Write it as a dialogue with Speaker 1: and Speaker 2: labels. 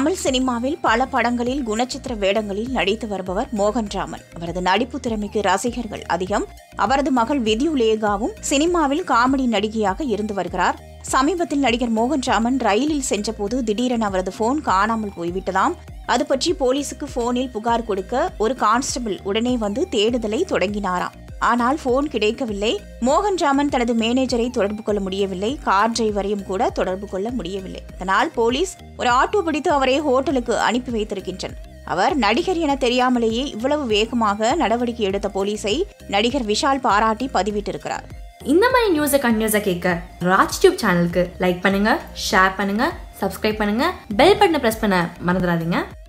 Speaker 1: தமிழ் சினிமாவில் பல படங்களில் குணச்சித்திர வேடங்களில் நடித்து வருபவர் மோகன் ராமன் அவரது நடிப்பு திறமைக்கு ரசிகர்கள் அதிகம் அவரது மகள் வித்யுலேகாவும் சினிமாவில் காமெடி நடிகையாக இருந்து வருகிறார் சமீபத்தில் நடிகர் மோகன் ராமன் ரயிலில் சென்றபோது திடீரென அவரது போன் காணாமல் போய்விட்டதாம் அது பற்றி போலீசுக்கு போனில் புகார் கொடுக்க ஒரு கான்ஸ்டபிள் உடனே வந்து தேடுதலை தொடங்கினாராம் ஆனால் போன் கிடைக்கவில்லை மோகன் ராமன் தனது மேனேஜரை தொடர்பு கொள்ள முடியவில்லை கார் டிரைவரையும் கூட தொடர்பு கொள்ள முடியவில்லை இதனால் போலீஸ் ஒரு ஆட்டோ பிடித்து அவரை ஹோட்டலுக்கு அனுப்பி வைத்திருக்கின்றனர் அவர் நடிகர் என தெரியாமலேயே இவ்வளவு வேகமாக நடவடிக்கை எடுத்த போலீஸை நடிகர் விஷால் பாராட்டி பதிவிட்டிருக்கிறார்
Speaker 2: இந்த மாதிரி நியூஸை கண்டினியூஸாக கேட்க ராஜ் டியூப் சேனலுக்கு லைக் பண்ணுங்க ஷேர் பண்ணுங்க சப்ஸ்கிரைப் பண்ணுங்க பெல் பட்டனை ப்ரெஸ் பண்ண மறந்துடாதீங்க